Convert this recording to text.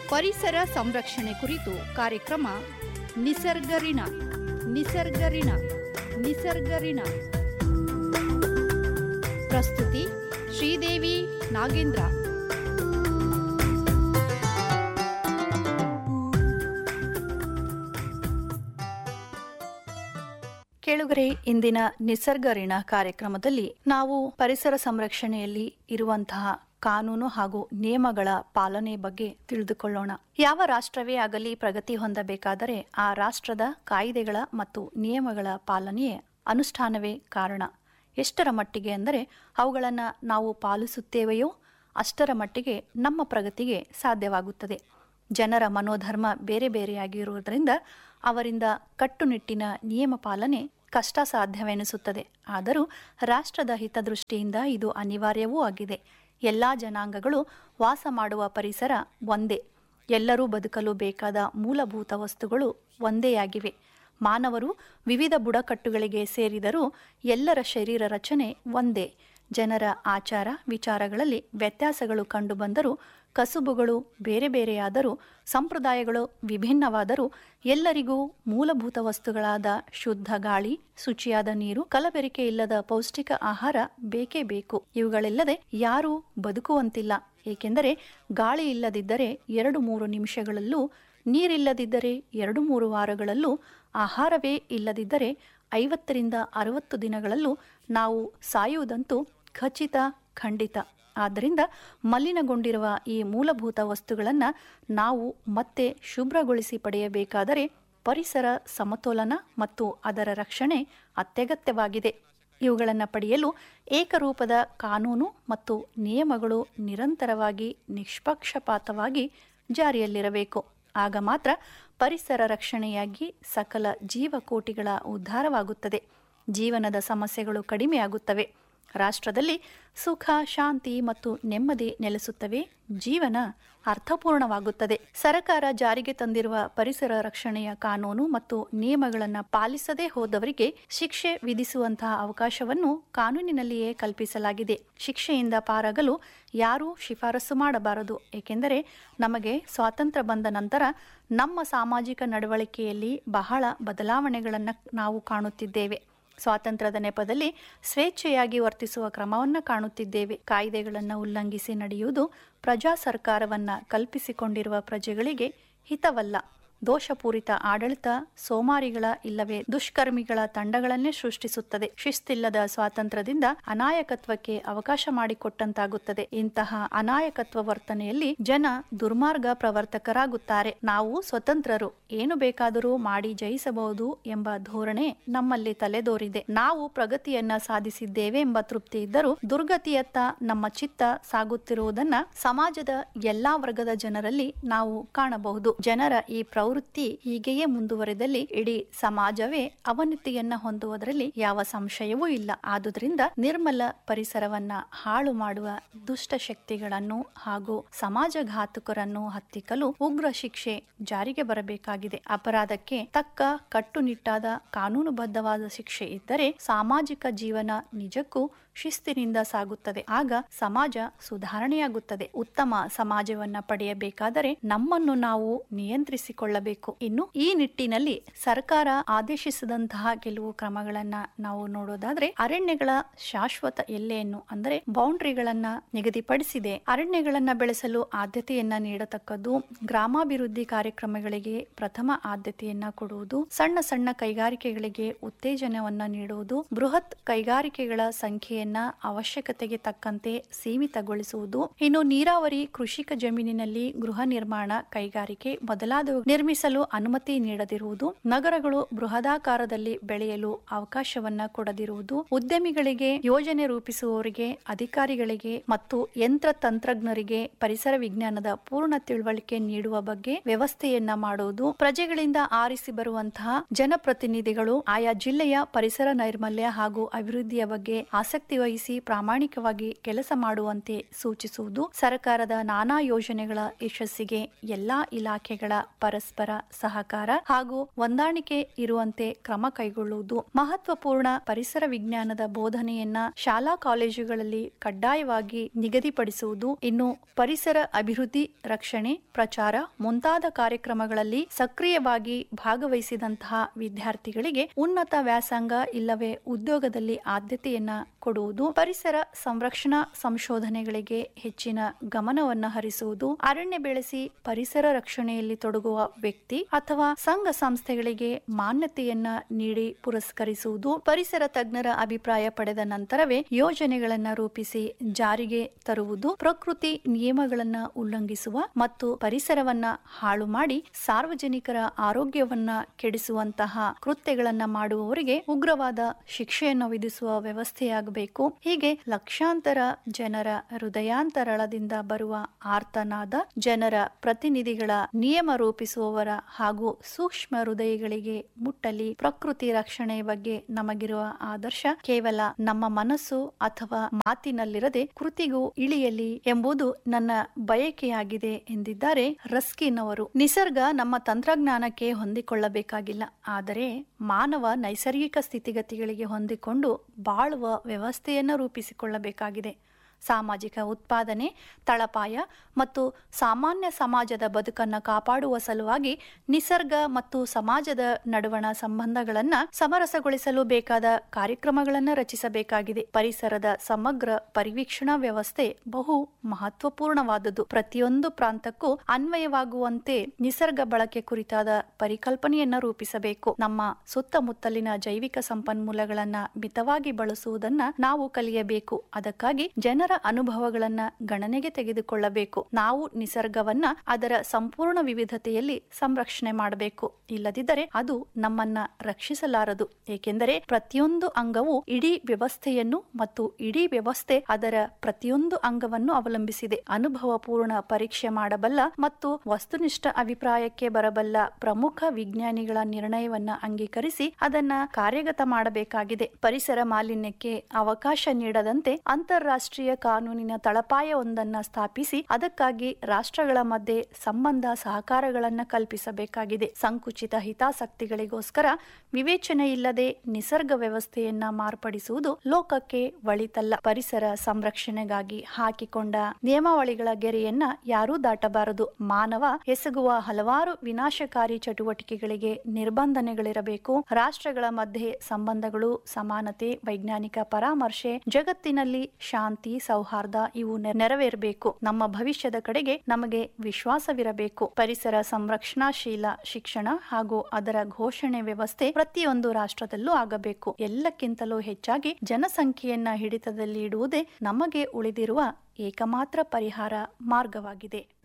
ಪರಿಸರ ಸಂರಕ್ಷಣೆ ಕುರಿತು ಕಾರ್ಯಕ್ರಮ ನಿಸರ್ಗರಿಣ ನಿಸರ್ಗರಿಣ ನಿಸರ್ಗರಿಣ ಪ್ರಸ್ತುತಿ ಶ್ರೀದೇವಿ ನಾಗೇಂದ್ರ ಕೇಳುಗರೆ ಇಂದಿನ ನಿಸರ್ಗ ಋಣ ಕಾರ್ಯಕ್ರಮದಲ್ಲಿ ನಾವು ಪರಿಸರ ಸಂರಕ್ಷಣೆಯಲ್ಲಿ ಇರುವಂತಹ ಕಾನೂನು ಹಾಗೂ ನಿಯಮಗಳ ಪಾಲನೆ ಬಗ್ಗೆ ತಿಳಿದುಕೊಳ್ಳೋಣ ಯಾವ ರಾಷ್ಟ್ರವೇ ಆಗಲಿ ಪ್ರಗತಿ ಹೊಂದಬೇಕಾದರೆ ಆ ರಾಷ್ಟ್ರದ ಕಾಯ್ದೆಗಳ ಮತ್ತು ನಿಯಮಗಳ ಪಾಲನೆಯೇ ಅನುಷ್ಠಾನವೇ ಕಾರಣ ಎಷ್ಟರ ಮಟ್ಟಿಗೆ ಅಂದರೆ ಅವುಗಳನ್ನು ನಾವು ಪಾಲಿಸುತ್ತೇವೆಯೋ ಅಷ್ಟರ ಮಟ್ಟಿಗೆ ನಮ್ಮ ಪ್ರಗತಿಗೆ ಸಾಧ್ಯವಾಗುತ್ತದೆ ಜನರ ಮನೋಧರ್ಮ ಬೇರೆ ಬೇರೆಯಾಗಿರುವುದರಿಂದ ಅವರಿಂದ ಕಟ್ಟುನಿಟ್ಟಿನ ನಿಯಮ ಪಾಲನೆ ಕಷ್ಟ ಸಾಧ್ಯವೆನಿಸುತ್ತದೆ ಆದರೂ ರಾಷ್ಟ್ರದ ಹಿತದೃಷ್ಟಿಯಿಂದ ಇದು ಅನಿವಾರ್ಯವೂ ಆಗಿದೆ ಎಲ್ಲ ಜನಾಂಗಗಳು ವಾಸ ಮಾಡುವ ಪರಿಸರ ಒಂದೇ ಎಲ್ಲರೂ ಬದುಕಲು ಬೇಕಾದ ಮೂಲಭೂತ ವಸ್ತುಗಳು ಒಂದೇಯಾಗಿವೆ ಮಾನವರು ವಿವಿಧ ಬುಡಕಟ್ಟುಗಳಿಗೆ ಸೇರಿದರೂ ಎಲ್ಲರ ಶರೀರ ರಚನೆ ಒಂದೇ ಜನರ ಆಚಾರ ವಿಚಾರಗಳಲ್ಲಿ ವ್ಯತ್ಯಾಸಗಳು ಕಂಡುಬಂದರೂ ಕಸುಬುಗಳು ಬೇರೆ ಬೇರೆಯಾದರೂ ಸಂಪ್ರದಾಯಗಳು ವಿಭಿನ್ನವಾದರೂ ಎಲ್ಲರಿಗೂ ಮೂಲಭೂತ ವಸ್ತುಗಳಾದ ಶುದ್ಧ ಗಾಳಿ ಶುಚಿಯಾದ ನೀರು ಕಲಬೆರಿಕೆ ಇಲ್ಲದ ಪೌಷ್ಟಿಕ ಆಹಾರ ಬೇಕೇ ಬೇಕು ಇವುಗಳಿಲ್ಲದೆ ಯಾರೂ ಬದುಕುವಂತಿಲ್ಲ ಏಕೆಂದರೆ ಗಾಳಿ ಇಲ್ಲದಿದ್ದರೆ ಎರಡು ಮೂರು ನಿಮಿಷಗಳಲ್ಲೂ ನೀರಿಲ್ಲದಿದ್ದರೆ ಎರಡು ಮೂರು ವಾರಗಳಲ್ಲೂ ಆಹಾರವೇ ಇಲ್ಲದಿದ್ದರೆ ಐವತ್ತರಿಂದ ಅರವತ್ತು ದಿನಗಳಲ್ಲೂ ನಾವು ಸಾಯುವುದಂತೂ ಖಚಿತ ಖಂಡಿತ ಆದ್ದರಿಂದ ಮಲಿನಗೊಂಡಿರುವ ಈ ಮೂಲಭೂತ ವಸ್ತುಗಳನ್ನು ನಾವು ಮತ್ತೆ ಶುಭ್ರಗೊಳಿಸಿ ಪಡೆಯಬೇಕಾದರೆ ಪರಿಸರ ಸಮತೋಲನ ಮತ್ತು ಅದರ ರಕ್ಷಣೆ ಅತ್ಯಗತ್ಯವಾಗಿದೆ ಇವುಗಳನ್ನು ಪಡೆಯಲು ಏಕರೂಪದ ಕಾನೂನು ಮತ್ತು ನಿಯಮಗಳು ನಿರಂತರವಾಗಿ ನಿಷ್ಪಕ್ಷಪಾತವಾಗಿ ಜಾರಿಯಲ್ಲಿರಬೇಕು ಆಗ ಮಾತ್ರ ಪರಿಸರ ರಕ್ಷಣೆಯಾಗಿ ಸಕಲ ಜೀವಕೋಟಿಗಳ ಉದ್ಧಾರವಾಗುತ್ತದೆ ಜೀವನದ ಸಮಸ್ಯೆಗಳು ಕಡಿಮೆಯಾಗುತ್ತವೆ ರಾಷ್ಟ್ರದಲ್ಲಿ ಸುಖ ಶಾಂತಿ ಮತ್ತು ನೆಮ್ಮದಿ ನೆಲೆಸುತ್ತವೆ ಜೀವನ ಅರ್ಥಪೂರ್ಣವಾಗುತ್ತದೆ ಸರಕಾರ ಜಾರಿಗೆ ತಂದಿರುವ ಪರಿಸರ ರಕ್ಷಣೆಯ ಕಾನೂನು ಮತ್ತು ನಿಯಮಗಳನ್ನು ಪಾಲಿಸದೇ ಹೋದವರಿಗೆ ಶಿಕ್ಷೆ ವಿಧಿಸುವಂತಹ ಅವಕಾಶವನ್ನು ಕಾನೂನಿನಲ್ಲಿಯೇ ಕಲ್ಪಿಸಲಾಗಿದೆ ಶಿಕ್ಷೆಯಿಂದ ಪಾರಾಗಲು ಯಾರೂ ಶಿಫಾರಸು ಮಾಡಬಾರದು ಏಕೆಂದರೆ ನಮಗೆ ಸ್ವಾತಂತ್ರ್ಯ ಬಂದ ನಂತರ ನಮ್ಮ ಸಾಮಾಜಿಕ ನಡವಳಿಕೆಯಲ್ಲಿ ಬಹಳ ಬದಲಾವಣೆಗಳನ್ನು ನಾವು ಕಾಣುತ್ತಿದ್ದೇವೆ ಸ್ವಾತಂತ್ರ್ಯದ ನೆಪದಲ್ಲಿ ಸ್ವೇಚ್ಛೆಯಾಗಿ ವರ್ತಿಸುವ ಕ್ರಮವನ್ನು ಕಾಣುತ್ತಿದ್ದೇವೆ ಕಾಯ್ದೆಗಳನ್ನು ಉಲ್ಲಂಘಿಸಿ ನಡೆಯುವುದು ಪ್ರಜಾ ಸರ್ಕಾರವನ್ನ ಕಲ್ಪಿಸಿಕೊಂಡಿರುವ ಪ್ರಜೆಗಳಿಗೆ ಹಿತವಲ್ಲ ದೋಷಪೂರಿತ ಆಡಳಿತ ಸೋಮಾರಿಗಳ ಇಲ್ಲವೇ ದುಷ್ಕರ್ಮಿಗಳ ತಂಡಗಳನ್ನೇ ಸೃಷ್ಟಿಸುತ್ತದೆ ಶಿಸ್ತಿಲ್ಲದ ಸ್ವಾತಂತ್ರ್ಯದಿಂದ ಅನಾಯಕತ್ವಕ್ಕೆ ಅವಕಾಶ ಮಾಡಿಕೊಟ್ಟಂತಾಗುತ್ತದೆ ಇಂತಹ ಅನಾಯಕತ್ವ ವರ್ತನೆಯಲ್ಲಿ ಜನ ದುರ್ಮಾರ್ಗ ಪ್ರವರ್ತಕರಾಗುತ್ತಾರೆ ನಾವು ಸ್ವತಂತ್ರರು ಏನು ಬೇಕಾದರೂ ಮಾಡಿ ಜಯಿಸಬಹುದು ಎಂಬ ಧೋರಣೆ ನಮ್ಮಲ್ಲಿ ತಲೆದೋರಿದೆ ನಾವು ಪ್ರಗತಿಯನ್ನ ಸಾಧಿಸಿದ್ದೇವೆ ಎಂಬ ತೃಪ್ತಿ ಇದ್ದರೂ ದುರ್ಗತಿಯತ್ತ ನಮ್ಮ ಚಿತ್ತ ಸಾಗುತ್ತಿರುವುದನ್ನ ಸಮಾಜದ ಎಲ್ಲಾ ವರ್ಗದ ಜನರಲ್ಲಿ ನಾವು ಕಾಣಬಹುದು ಜನರ ಈ ಪ್ರವೃತ್ತಿ ಹೀಗೆಯೇ ಮುಂದುವರೆದಲ್ಲಿ ಇಡೀ ಸಮಾಜವೇ ಅವನತಿಯನ್ನ ಹೊಂದುವುದರಲ್ಲಿ ಯಾವ ಸಂಶಯವೂ ಇಲ್ಲ ಆದುದರಿಂದ ನಿರ್ಮಲ ಪರಿಸರವನ್ನ ಹಾಳು ಮಾಡುವ ದುಷ್ಟ ಶಕ್ತಿಗಳನ್ನು ಹಾಗೂ ಸಮಾಜಘಾತುಕರನ್ನು ಹತ್ತಿಕ್ಕಲು ಉಗ್ರ ಶಿಕ್ಷೆ ಜಾರಿಗೆ ಬರಬೇಕಾಗಿದೆ ಅಪರಾಧಕ್ಕೆ ತಕ್ಕ ಕಟ್ಟುನಿಟ್ಟಾದ ಕಾನೂನುಬದ್ಧವಾದ ಶಿಕ್ಷೆ ಇದ್ದರೆ ಸಾಮಾಜಿಕ ಜೀವನ ನಿಜಕ್ಕೂ ಶಿಸ್ತಿನಿಂದ ಸಾಗುತ್ತದೆ ಆಗ ಸಮಾಜ ಸುಧಾರಣೆಯಾಗುತ್ತದೆ ಉತ್ತಮ ಸಮಾಜವನ್ನ ಪಡೆಯಬೇಕಾದರೆ ನಮ್ಮನ್ನು ನಾವು ನಿಯಂತ್ರಿಸಿಕೊಳ್ಳಬೇಕು ಇನ್ನು ಈ ನಿಟ್ಟಿನಲ್ಲಿ ಸರ್ಕಾರ ಆದೇಶಿಸಿದಂತಹ ಕೆಲವು ಕ್ರಮಗಳನ್ನ ನಾವು ನೋಡೋದಾದ್ರೆ ಅರಣ್ಯಗಳ ಶಾಶ್ವತ ಎಲ್ಲೆಯನ್ನು ಅಂದರೆ ಬೌಂಡ್ರಿಗಳನ್ನ ನಿಗದಿಪಡಿಸಿದೆ ಅರಣ್ಯಗಳನ್ನ ಬೆಳೆಸಲು ಆದ್ಯತೆಯನ್ನ ನೀಡತಕ್ಕದ್ದು ಗ್ರಾಮಾಭಿವೃದ್ಧಿ ಕಾರ್ಯಕ್ರಮಗಳಿಗೆ ಪ್ರಥಮ ಆದ್ಯತೆಯನ್ನ ಕೊಡುವುದು ಸಣ್ಣ ಸಣ್ಣ ಕೈಗಾರಿಕೆಗಳಿಗೆ ಉತ್ತೇಜನವನ್ನ ನೀಡುವುದು ಬೃಹತ್ ಕೈಗಾರಿಕೆಗಳ ಸಂಖ್ಯೆಯನ್ನ ಅವಶ್ಯಕತೆಗೆ ತಕ್ಕಂತೆ ಸೀಮಿತಗೊಳಿಸುವುದು ಇನ್ನು ನೀರಾವರಿ ಕೃಷಿಕ ಜಮೀನಿನಲ್ಲಿ ಗೃಹ ನಿರ್ಮಾಣ ಕೈಗಾರಿಕೆ ಮೊದಲಾದವು ನಿರ್ಮಿಸಲು ಅನುಮತಿ ನೀಡದಿರುವುದು ನಗರಗಳು ಬೃಹದಾಕಾರದಲ್ಲಿ ಬೆಳೆಯಲು ಅವಕಾಶವನ್ನ ಕೊಡದಿರುವುದು ಉದ್ಯಮಿಗಳಿಗೆ ಯೋಜನೆ ರೂಪಿಸುವವರಿಗೆ ಅಧಿಕಾರಿಗಳಿಗೆ ಮತ್ತು ಯಂತ್ರ ತಂತ್ರಜ್ಞರಿಗೆ ಪರಿಸರ ವಿಜ್ಞಾನದ ಪೂರ್ಣ ತಿಳುವಳಿಕೆ ನೀಡುವ ಬಗ್ಗೆ ವ್ಯವಸ್ಥೆಯನ್ನ ಮಾಡುವುದು ಪ್ರಜೆಗಳಿಂದ ಆರಿಸಿ ಬರುವಂತಹ ಜನಪ್ರತಿನಿಧಿಗಳು ಆಯಾ ಜಿಲ್ಲೆಯ ಪರಿಸರ ನೈರ್ಮಲ್ಯ ಹಾಗೂ ಅಭಿವೃದ್ಧಿಯ ಬಗ್ಗೆ ಆಸಕ್ತಿ ಆಸಕ್ತಿ ವಹಿಸಿ ಪ್ರಾಮಾಣಿಕವಾಗಿ ಕೆಲಸ ಮಾಡುವಂತೆ ಸೂಚಿಸುವುದು ಸರ್ಕಾರದ ನಾನಾ ಯೋಜನೆಗಳ ಯಶಸ್ಸಿಗೆ ಎಲ್ಲಾ ಇಲಾಖೆಗಳ ಪರಸ್ಪರ ಸಹಕಾರ ಹಾಗೂ ಹೊಂದಾಣಿಕೆ ಇರುವಂತೆ ಕ್ರಮ ಕೈಗೊಳ್ಳುವುದು ಮಹತ್ವಪೂರ್ಣ ಪರಿಸರ ವಿಜ್ಞಾನದ ಬೋಧನೆಯನ್ನ ಶಾಲಾ ಕಾಲೇಜುಗಳಲ್ಲಿ ಕಡ್ಡಾಯವಾಗಿ ನಿಗದಿಪಡಿಸುವುದು ಇನ್ನು ಪರಿಸರ ಅಭಿವೃದ್ಧಿ ರಕ್ಷಣೆ ಪ್ರಚಾರ ಮುಂತಾದ ಕಾರ್ಯಕ್ರಮಗಳಲ್ಲಿ ಸಕ್ರಿಯವಾಗಿ ಭಾಗವಹಿಸಿದಂತಹ ವಿದ್ಯಾರ್ಥಿಗಳಿಗೆ ಉನ್ನತ ವ್ಯಾಸಂಗ ಇಲ್ಲವೇ ಉದ್ಯೋಗದಲ್ಲಿ ಆದ್ಯತೆಯನ್ನ ಕೊಡುವುದು ಪರಿಸರ ಸಂರಕ್ಷಣಾ ಸಂಶೋಧನೆಗಳಿಗೆ ಹೆಚ್ಚಿನ ಗಮನವನ್ನು ಹರಿಸುವುದು ಅರಣ್ಯ ಬೆಳೆಸಿ ಪರಿಸರ ರಕ್ಷಣೆಯಲ್ಲಿ ತೊಡಗುವ ವ್ಯಕ್ತಿ ಅಥವಾ ಸಂಘ ಸಂಸ್ಥೆಗಳಿಗೆ ಮಾನ್ಯತೆಯನ್ನ ನೀಡಿ ಪುರಸ್ಕರಿಸುವುದು ಪರಿಸರ ತಜ್ಞರ ಅಭಿಪ್ರಾಯ ಪಡೆದ ನಂತರವೇ ಯೋಜನೆಗಳನ್ನ ರೂಪಿಸಿ ಜಾರಿಗೆ ತರುವುದು ಪ್ರಕೃತಿ ನಿಯಮಗಳನ್ನ ಉಲ್ಲಂಘಿಸುವ ಮತ್ತು ಪರಿಸರವನ್ನ ಹಾಳು ಮಾಡಿ ಸಾರ್ವಜನಿಕರ ಆರೋಗ್ಯವನ್ನ ಕೆಡಿಸುವಂತಹ ಕೃತ್ಯಗಳನ್ನ ಮಾಡುವವರಿಗೆ ಉಗ್ರವಾದ ಶಿಕ್ಷೆಯನ್ನು ವಿಧಿಸುವ ವ್ಯವಸ್ಥೆಯಾಗಬೇಕು ಹೀಗೆ ಲಕ್ಷಾಂತರ ಜನರ ಹೃದಯಾಂತರಳದಿಂದ ಬರುವ ಆರ್ತನಾದ ಜನರ ಪ್ರತಿನಿಧಿಗಳ ನಿಯಮ ರೂಪಿಸುವವರ ಹಾಗೂ ಸೂಕ್ಷ್ಮ ಹೃದಯಗಳಿಗೆ ಮುಟ್ಟಲಿ ಪ್ರಕೃತಿ ರಕ್ಷಣೆ ಬಗ್ಗೆ ನಮಗಿರುವ ಆದರ್ಶ ಕೇವಲ ನಮ್ಮ ಮನಸ್ಸು ಅಥವಾ ಮಾತಿನಲ್ಲಿರದೆ ಕೃತಿಗೂ ಇಳಿಯಲಿ ಎಂಬುದು ನನ್ನ ಬಯಕೆಯಾಗಿದೆ ಎಂದಿದ್ದಾರೆ ರಸ್ಕಿನ್ ಅವರು ನಿಸರ್ಗ ನಮ್ಮ ತಂತ್ರಜ್ಞಾನಕ್ಕೆ ಹೊಂದಿಕೊಳ್ಳಬೇಕಾಗಿಲ್ಲ ಆದರೆ ಮಾನವ ನೈಸರ್ಗಿಕ ಸ್ಥಿತಿಗತಿಗಳಿಗೆ ಹೊಂದಿಕೊಂಡು ಬಾಳುವ ವ್ಯವಸ್ಥೆಯನ್ನು ರೂಪಿಸಿಕೊಳ್ಳಬೇಕಾಗಿದೆ ಸಾಮಾಜಿಕ ಉತ್ಪಾದನೆ ತಳಪಾಯ ಮತ್ತು ಸಾಮಾನ್ಯ ಸಮಾಜದ ಬದುಕನ್ನು ಕಾಪಾಡುವ ಸಲುವಾಗಿ ನಿಸರ್ಗ ಮತ್ತು ಸಮಾಜದ ನಡುವಣ ಸಂಬಂಧಗಳನ್ನು ಸಮರಸಗೊಳಿಸಲು ಬೇಕಾದ ಕಾರ್ಯಕ್ರಮಗಳನ್ನು ರಚಿಸಬೇಕಾಗಿದೆ ಪರಿಸರದ ಸಮಗ್ರ ಪರಿವೀಕ್ಷಣಾ ವ್ಯವಸ್ಥೆ ಬಹು ಮಹತ್ವಪೂರ್ಣವಾದುದು ಪ್ರತಿಯೊಂದು ಪ್ರಾಂತಕ್ಕೂ ಅನ್ವಯವಾಗುವಂತೆ ನಿಸರ್ಗ ಬಳಕೆ ಕುರಿತಾದ ಪರಿಕಲ್ಪನೆಯನ್ನ ರೂಪಿಸಬೇಕು ನಮ್ಮ ಸುತ್ತಮುತ್ತಲಿನ ಜೈವಿಕ ಸಂಪನ್ಮೂಲಗಳನ್ನ ಮಿತವಾಗಿ ಬಳಸುವುದನ್ನ ನಾವು ಕಲಿಯಬೇಕು ಅದಕ್ಕಾಗಿ ಜನರ ಅನುಭವಗಳನ್ನ ಗಣನೆಗೆ ತೆಗೆದುಕೊಳ್ಳಬೇಕು ನಾವು ನಿಸರ್ಗವನ್ನ ಅದರ ಸಂಪೂರ್ಣ ವಿವಿಧತೆಯಲ್ಲಿ ಸಂರಕ್ಷಣೆ ಮಾಡಬೇಕು ಇಲ್ಲದಿದ್ದರೆ ಅದು ನಮ್ಮನ್ನ ರಕ್ಷಿಸಲಾರದು ಏಕೆಂದರೆ ಪ್ರತಿಯೊಂದು ಅಂಗವು ಇಡೀ ವ್ಯವಸ್ಥೆಯನ್ನು ಮತ್ತು ಇಡೀ ವ್ಯವಸ್ಥೆ ಅದರ ಪ್ರತಿಯೊಂದು ಅಂಗವನ್ನು ಅವಲಂಬಿಸಿದೆ ಅನುಭವ ಪೂರ್ಣ ಪರೀಕ್ಷೆ ಮಾಡಬಲ್ಲ ಮತ್ತು ವಸ್ತುನಿಷ್ಠ ಅಭಿಪ್ರಾಯಕ್ಕೆ ಬರಬಲ್ಲ ಪ್ರಮುಖ ವಿಜ್ಞಾನಿಗಳ ನಿರ್ಣಯವನ್ನ ಅಂಗೀಕರಿಸಿ ಅದನ್ನ ಕಾರ್ಯಗತ ಮಾಡಬೇಕಾಗಿದೆ ಪರಿಸರ ಮಾಲಿನ್ಯಕ್ಕೆ ಅವಕಾಶ ನೀಡದಂತೆ ಅಂತಾರಾಷ್ಟ್ರೀಯ ಕಾನೂನಿನ ತಳಪಾಯವೊಂದನ್ನ ಸ್ಥಾಪಿಸಿ ಅದಕ್ಕಾಗಿ ರಾಷ್ಟ್ರಗಳ ಮಧ್ಯೆ ಸಂಬಂಧ ಸಹಕಾರಗಳನ್ನ ಕಲ್ಪಿಸಬೇಕಾಗಿದೆ ಸಂಕುಚಿತ ಹಿತಾಸಕ್ತಿಗಳಿಗೋಸ್ಕರ ವಿವೇಚನೆ ಇಲ್ಲದೆ ನಿಸರ್ಗ ವ್ಯವಸ್ಥೆಯನ್ನ ಮಾರ್ಪಡಿಸುವುದು ಲೋಕಕ್ಕೆ ಒಳಿತಲ್ಲ ಪರಿಸರ ಸಂರಕ್ಷಣೆಗಾಗಿ ಹಾಕಿಕೊಂಡ ನಿಯಮಾವಳಿಗಳ ಗೆರೆಯನ್ನ ಯಾರೂ ದಾಟಬಾರದು ಮಾನವ ಎಸಗುವ ಹಲವಾರು ವಿನಾಶಕಾರಿ ಚಟುವಟಿಕೆಗಳಿಗೆ ನಿರ್ಬಂಧನೆಗಳಿರಬೇಕು ರಾಷ್ಟ್ರಗಳ ಮಧ್ಯೆ ಸಂಬಂಧಗಳು ಸಮಾನತೆ ವೈಜ್ಞಾನಿಕ ಪರಾಮರ್ಶೆ ಜಗತ್ತಿನಲ್ಲಿ ಶಾಂತಿ ಸೌಹಾರ್ದ ಇವು ನೆರವೇರಬೇಕು ನಮ್ಮ ಭವಿಷ್ಯದ ಕಡೆಗೆ ನಮಗೆ ವಿಶ್ವಾಸವಿರಬೇಕು ಪರಿಸರ ಸಂರಕ್ಷಣಾಶೀಲ ಶಿಕ್ಷಣ ಹಾಗೂ ಅದರ ಘೋಷಣೆ ವ್ಯವಸ್ಥೆ ಪ್ರತಿಯೊಂದು ರಾಷ್ಟ್ರದಲ್ಲೂ ಆಗಬೇಕು ಎಲ್ಲಕ್ಕಿಂತಲೂ ಹೆಚ್ಚಾಗಿ ಜನಸಂಖ್ಯೆಯನ್ನ ಹಿಡಿತದಲ್ಲಿ ಇಡುವುದೇ ನಮಗೆ ಉಳಿದಿರುವ ಏಕಮಾತ್ರ ಪರಿಹಾರ ಮಾರ್ಗವಾಗಿದೆ